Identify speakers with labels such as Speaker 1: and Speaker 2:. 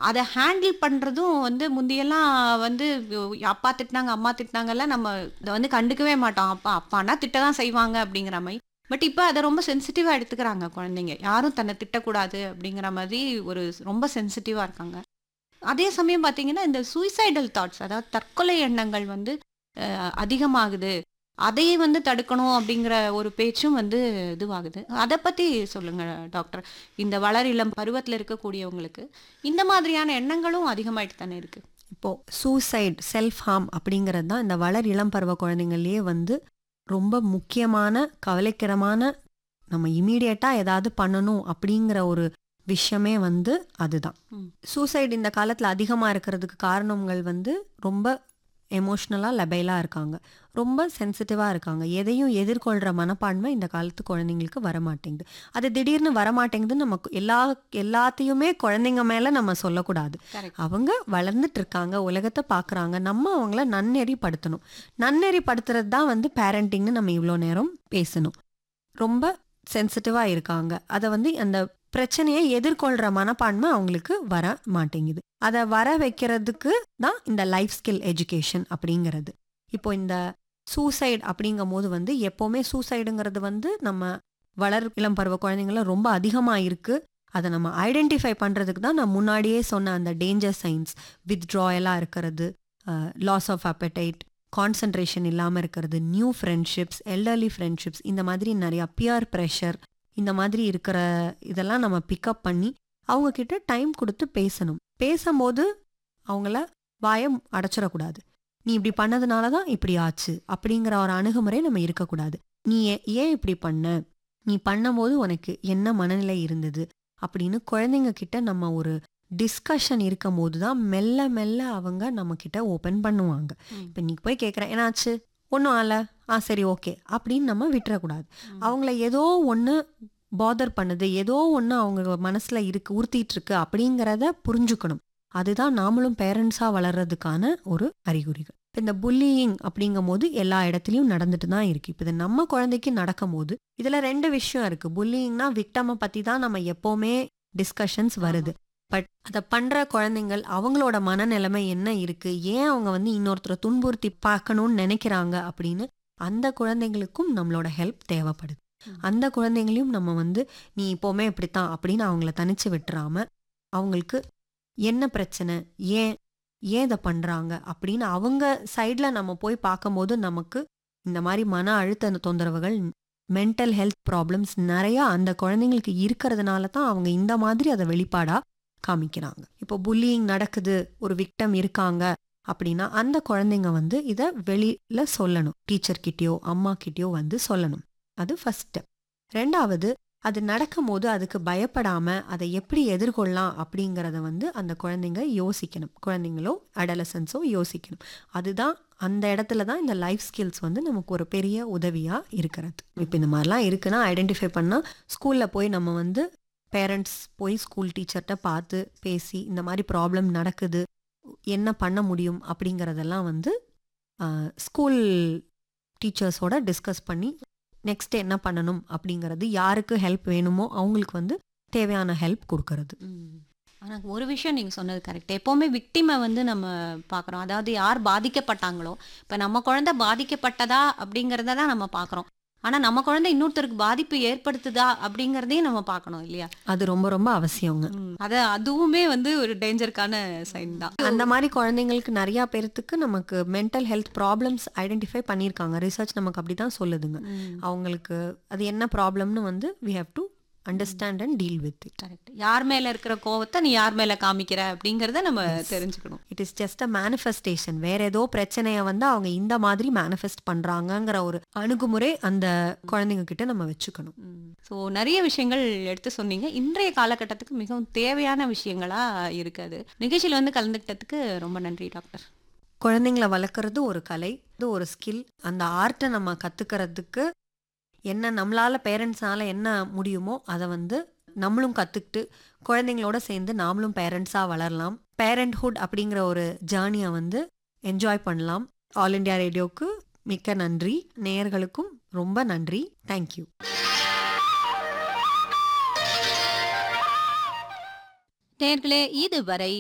Speaker 1: அதை ஹேண்டில் பண்ணுறதும் வந்து முந்தியெல்லாம் வந்து அப்பா திட்டினாங்க அம்மா திட்டினாங்கல்லாம் நம்ம இதை வந்து கண்டுக்கவே மாட்டோம் அப்பா அப்பானா திட்ட தான் செய்வாங்க அப்படிங்கிற மாதிரி பட் இப்போ அதை ரொம்ப சென்சிட்டிவாக எடுத்துக்கிறாங்க குழந்தைங்க யாரும் தன்னை திட்டக்கூடாது அப்படிங்கிற மாதிரி ஒரு ரொம்ப சென்சிட்டிவாக இருக்காங்க அதே சமயம் பார்த்தீங்கன்னா இந்த சூசைடல் தாட்ஸ் அதாவது தற்கொலை எண்ணங்கள் வந்து அஹ், அதிகமாகுது அதையே வந்து தடுக்கணும் அப்படிங்கிற ஒரு பேச்சும் வந்து இதுவாகுது அதை பற்றி சொல்லுங்க டாக்டர் இந்த வளர் இளம் பருவத்தில் இருக்கக்கூடியவங்களுக்கு இந்த மாதிரியான எண்ணங்களும் அதிகமாயிட்டு தானே இருக்கு
Speaker 2: இப்போ சூசைட் செல்ஃப் ஹார்ம் அப்படிங்கிறது தான் இந்த வளர் இளம் பருவ குழந்தைங்கள்லயே வந்து ரொம்ப முக்கியமான கவலைக்கிடமான நம்ம இமீடியட்டாக ஏதாவது பண்ணணும் அப்படிங்கிற ஒரு விஷயமே வந்து அதுதான்
Speaker 1: ம்.
Speaker 2: சூசைட் இந்த காலத்தில் அதிகமாக இருக்கிறதுக்கு காரணங்கள் வந்து ரொம்ப எமோஷ்னலாக லெபைலாக இருக்காங்க ரொம்ப சென்சிட்டிவாக இருக்காங்க எதையும் எதிர்கொள்கிற மனப்பான்மை இந்த காலத்து குழந்தைங்களுக்கு வரமாட்டேங்குது அது திடீர்னு வரமாட்டேங்குதுன்னு நமக்கு எல்லா எல்லாத்தையுமே குழந்தைங்க மேலே நம்ம சொல்லக்கூடாது
Speaker 1: கரெக்ட்
Speaker 2: அவங்க வளர்ந்துட்டு இருக்காங்க உலகத்தை பார்க்குறாங்க நம்ம அவங்கள நன்னெறிப்படுத்தணும் நன்னெறிப்படுத்துறது தான் வந்து பேரண்டிங்னு நம்ம இவ்வளோ நேரம் பேசணும் ரொம்ப சென்சிட்டிவாக இருக்காங்க அதை வந்து அந்த பிரச்சனையை எதிர்கொள்கிற மனப்பான்மை அவங்களுக்கு வர மாட்டேங்குது அதை வர வைக்கிறதுக்கு தான் இந்த லைஃப் ஸ்கில் எஜுகேஷன் அப்படிங்கிறது இப்போ இந்த சூசைட் அப்படிங்கும் போது வந்து எப்போவுமே சூசைடுங்கிறது வந்து நம்ம வளர் இளம் பருவ குழந்தைங்கள ரொம்ப அதிகமாக இருக்கு அதை நம்ம ஐடென்டிஃபை பண்ணுறதுக்கு தான் நான் முன்னாடியே சொன்ன அந்த டேஞ்சர் சைன்ஸ் வித்ட்ராயலாக இருக்கிறது லாஸ் ஆஃப் appetite கான்சன்ட்ரேஷன் இல்லாமல் இருக்கிறது நியூ ஃப்ரெண்ட்ஷிப்ஸ் எல்டர்லி ஃப்ரெண்ட்ஷிப்ஸ் இந்த மாதிரி நிறையா பியர் ப்ரெஷர் இந்த மாதிரி இருக்கிற இதெல்லாம் நம்ம பிக்கப் பண்ணி அவங்க கிட்ட டைம் கொடுத்து பேசணும் பேசும்போது அவங்கள வாயை அடைச்சிடக்கூடாது நீ இப்படி பண்ணதுனால தான் இப்படி ஆச்சு அப்படிங்கிற ஒரு அணுகுமுறை நம்ம இருக்கக்கூடாது நீ ஏ- ஏன் இப்படி பண்ண நீ பண்ணும்போது உனக்கு என்ன மனநிலை இருந்தது அப்படின்னு குழந்தைங்க கிட்ட நம்ம ஒரு டிஸ்கஷன் இருக்கும் போது தான் மெல்ல மெல்ல அவங்க நம்ம கிட்ட ஓப்பன் பண்ணுவாங்க
Speaker 1: ம்.
Speaker 2: இப்போ நீ போய் கேட்குற என்னாச்சு ஒன்றும் ஆல ஆ சரி ஓகே அப்படின்னு நம்ம விட்டுறக்கூடாது அவங்கள ஏதோ ஒன்று பாதர் பண்ணுது ஏதோ ஒன்று அவங்க மனசில் இருக்கு உறுத்திட்டு இருக்கு அப்படிங்கிறத புரிஞ்சுக்கணும் அதுதான் நாமளும் பேரண்ட்ஸாக வளர்றதுக்கான ஒரு அறிகுறிகள் இப்ப இந்த புல்லியிங் அப்படிங்கும் போது எல்லா இடத்துலையும் நடந்துட்டு தான் இருக்கு இப்போ இது நம்ம குழந்தைக்கு நடக்கும் போது இதில் ரெண்டு விஷயம் இருக்கு புல்லியிங்னா விக்டமை பற்றி தான் நம்ம எப்போவுமே டிஸ்கஷன்ஸ் வருது பட் அதை பண்ற குழந்தைங்கள் அவங்களோட மனநிலைமை என்ன இருக்கு ஏன் அவங்க வந்து இன்னொருத்தரை துன்புறுத்தி பார்க்கணும்னு நினைக்கிறாங்க அப்படின்னு அந்த குழந்தைங்களுக்கும் நம்மளோட ஹெல்ப் தேவைப்படுது
Speaker 1: ம்.
Speaker 2: அந்த குழந்தைங்களையும் நம்ம வந்து நீ இப்போவுமே இப்படித்தான் அப்படின்னு அவங்கள தனிச்சு விட்டுறாம அவங்களுக்கு என்ன பிரச்சனை ஏன் ஏன் இதை பண்றாங்க அப்படின்னு அவங்க சைடில் நம்ம போய் பார்க்கும்போது நமக்கு இந்த மாதிரி மன அழுத்த தொந்தரவுகள் மென்டல் ஹெல்த் ப்ராப்ளம்ஸ் நிறையா அந்த குழந்தைங்களுக்கு இருக்கிறதுனால தான் அவங்க இந்த மாதிரி அதை வெளிப்பாடா காமிக்கிறாங்க இப்போ புல்லியிங் நடக்குது ஒரு விக்டம் இருக்காங்க அப்படின்னா அந்த குழந்தைங்க வந்து இதை வெளியில சொல்லணும் டீச்சர் கிட்டயோ அம்மா கிட்டயோ வந்து சொல்லணும் அது ஃபர்ஸ்ட் ஸ்டெப் ரெண்டாவது அது நடக்கும்போது அதுக்கு பயப்படாம அதை எப்படி எதிர்கொள்ளலாம் அப்படிங்கிறத வந்து அந்த குழந்தைங்க யோசிக்கணும் குழந்தைங்களோ அடலசன்ஸோ யோசிக்கணும் அதுதான் அந்த இடத்துல தான் இந்த லைஃப் ஸ்கில்ஸ் வந்து நமக்கு ஒரு பெரிய உதவியா இருக்கிறது இப்போ இந்த மாதிரிலாம் இருக்குன்னா ஐடென்டிஃபை பண்ணா ஸ்கூல்ல போய் நம்ம வந்து பேரண்ட்ஸ் போய் ஸ்கூல் டீச்சர்கிட்ட பார்த்து பேசி இந்த மாதிரி ப்ராப்ளம் நடக்குது என்ன பண்ண முடியும் அப்படிங்கிறதெல்லாம் வந்து ஸ்கூல் டீச்சர்ஸோட டிஸ்கஸ் பண்ணி நெக்ஸ்ட் என்ன பண்ணணும் அப்படிங்கிறது யாருக்கு ஹெல்ப் வேணுமோ அவங்களுக்கு வந்து தேவையான ஹெல்ப் கொடுக்கறது
Speaker 1: ஆனால் ஒரு விஷயம் நீங்கள் சொன்னது கரெக்ட் எப்போவுமே விக்டிமை வந்து நம்ம பார்க்குறோம் அதாவது யார் பாதிக்கப்பட்டாங்களோ இப்போ நம்ம குழந்தை பாதிக்கப்பட்டதா அப்படிங்கிறத தான் நம்ம பார்க்குறோம் ஆனால் நம்ம குழந்தை இன்னொருத்தருக்கு பாதிப்பு ஏற்படுத்துதா அப்படிங்கிறதையும் நம்ம பார்க்கணும் இல்லையா
Speaker 2: அது ரொம்ப ரொம்ப அவசியங்க
Speaker 1: அது அதுவுமே வந்து ஒரு டேஞ்சருக்கான சைன் தான்
Speaker 2: அந்த மாதிரி குழந்தைங்களுக்கு நிறைய பேர்த்துக்கு நமக்கு மென்டல் ஹெல்த் ப்ராப்ளம்ஸ் ஐடென்டிஃபை பண்ணியிருக்காங்க ரிசர்ச் நமக்கு அப்படி தான் சொல்லுதுங்க
Speaker 1: ம்.
Speaker 2: அவங்களுக்கு அது என்ன ப்ராப்ளம்னு வந்து we have to understand and deal with it
Speaker 1: correct யார் மேல இருக்கிற கோவத்தை நீ யார் மேல காமிக்கிற அப்படிங்கறத நம்ம தெரிஞ்சுக்கணும்
Speaker 2: it is just a manifestation வேற ஏதோ பிரச்சனையை வந்து அவங்க இந்த மாதிரி மேனிஃபெஸ்ட் பண்றாங்கங்கிற ஒரு அணுகுமுறை அந்த குழந்தைங்க கிட்ட நம்ம வச்சுக்கணும்
Speaker 1: ஸோ நிறைய விஷயங்கள் எடுத்து சொன்னீங்க இன்றைய காலகட்டத்துக்கு மிகவும் தேவையான விஷயங்களா இருக்குது நிகழ்ச்சியில் வந்து கலந்துக்கிட்டதுக்கு ரொம்ப நன்றி டாக்டர்
Speaker 2: குழந்தைங்கள வளர்க்குறது ஒரு கலை இது ஒரு ஸ்கில் அந்த ஆர்ட்டை நம்ம கத்துக்கிறதுக்கு என்ன நம்மளால பேரண்ட்ஸ்னால என்ன முடியுமோ அதை வந்து நம்மளும் கற்றுக்கிட்டு குழந்தைங்களோட சேர்ந்து நாமளும் பேரண்ட்ஸாக வளரலாம் பேரண்ட்ஹுட் அப்படிங்கிற ஒரு ஜேர்னியை வந்து என்ஜாய் பண்ணலாம் ஆல் இண்டியா ரேடியோவுக்கு மிக்க நன்றி நேயர்களுக்கும் ரொம்ப நன்றி தேங்க்யூ
Speaker 1: நேர்களே இதுவரை